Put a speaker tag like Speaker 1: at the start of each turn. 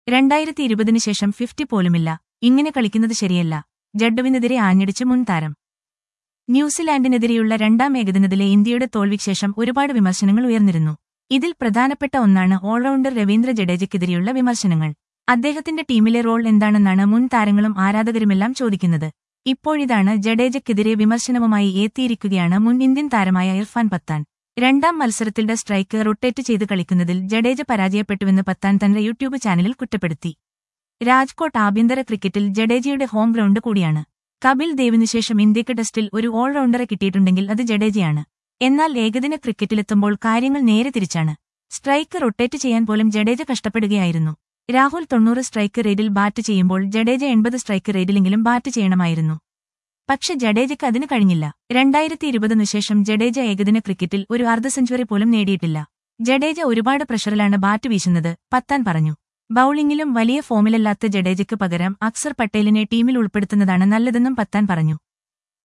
Speaker 1: രണ്ടായിരത്തി ഇരുപതിന് ശേഷം ഫിഫ്റ്റി പോലുമില്ല ഇങ്ങനെ കളിക്കുന്നത് ശരിയല്ല ജഡ്ഡുവിനെതിരെ ആഞ്ഞടിച്ച് മുൻ താരം ന്യൂസിലാൻഡിനെതിരെയുള്ള രണ്ടാം ഏകദിനത്തിലെ ഇന്ത്യയുടെ തോൽവിക്ക് ശേഷം ഒരുപാട് വിമർശനങ്ങൾ ഉയർന്നിരുന്നു ഇതിൽ പ്രധാനപ്പെട്ട ഒന്നാണ് ഓൾറൗണ്ടർ രവീന്ദ്ര ജഡേജയ്ക്കെതിരെയുള്ള വിമർശനങ്ങൾ അദ്ദേഹത്തിന്റെ ടീമിലെ റോൾ എന്താണെന്നാണ് മുൻ താരങ്ങളും ആരാധകരുമെല്ലാം ചോദിക്കുന്നത് ഇപ്പോഴിതാണ് ജഡേജയ്ക്കെതിരെ വിമർശനവുമായി എത്തിയിരിക്കുകയാണ് മുൻ ഇന്ത്യൻ താരമായ ഇർഫാൻ പത്താൻ രണ്ടാം മത്സരത്തിലെ സ്ട്രൈക്ക് റൊട്ടേറ്റ് ചെയ്ത് കളിക്കുന്നതിൽ ജഡേജ പരാജയപ്പെട്ടുവെന്ന് പത്താൻ തന്റെ യൂട്യൂബ് ചാനലിൽ കുറ്റപ്പെടുത്തി രാജ്കോട്ട് ആഭ്യന്തര ക്രിക്കറ്റിൽ ജഡേജയുടെ ഹോം ഗ്രൗണ്ട് കൂടിയാണ് കപിൽ ദേവിനുശേഷം ഇന്ത്യക്ക് ടെസ്റ്റിൽ ഒരു ഓൾറൗണ്ടറെ കിട്ടിയിട്ടുണ്ടെങ്കിൽ അത് ജഡേജയാണ് എന്നാൽ ഏകദിന ക്രിക്കറ്റിലെത്തുമ്പോൾ കാര്യങ്ങൾ നേരെ തിരിച്ചാണ് സ്ട്രൈക്ക് റൊട്ടേറ്റ് ചെയ്യാൻ പോലും ജഡേജ കഷ്ടപ്പെടുകയായിരുന്നു രാഹുൽ തൊണ്ണൂറ് സ്ട്രൈക്ക് റേറ്റിൽ ബാറ്റ് ചെയ്യുമ്പോൾ ജഡേജ എൺപത് സ്ട്രൈക്ക് റേറ്റിലെങ്കിലും ബാറ്റ് ചെയ്യണമായിരുന്നു പക്ഷെ ജഡേജയ്ക്ക് അതിന് കഴിഞ്ഞില്ല രണ്ടായിരത്തി ഇരുപതിനു ശേഷം ജഡേജ ഏകദിന ക്രിക്കറ്റിൽ ഒരു അർദ്ധ സെഞ്ചുറി പോലും നേടിയിട്ടില്ല ജഡേജ ഒരുപാട് പ്രഷറിലാണ് ബാറ്റ് വീശുന്നത് പത്താൻ പറഞ്ഞു ബൌളിംഗിലും വലിയ ഫോമിലല്ലാത്ത ജഡേജയ്ക്ക് പകരം അക്സർ പട്ടേലിനെ ടീമിൽ ഉൾപ്പെടുത്തുന്നതാണ് നല്ലതെന്നും പത്താൻ പറഞ്ഞു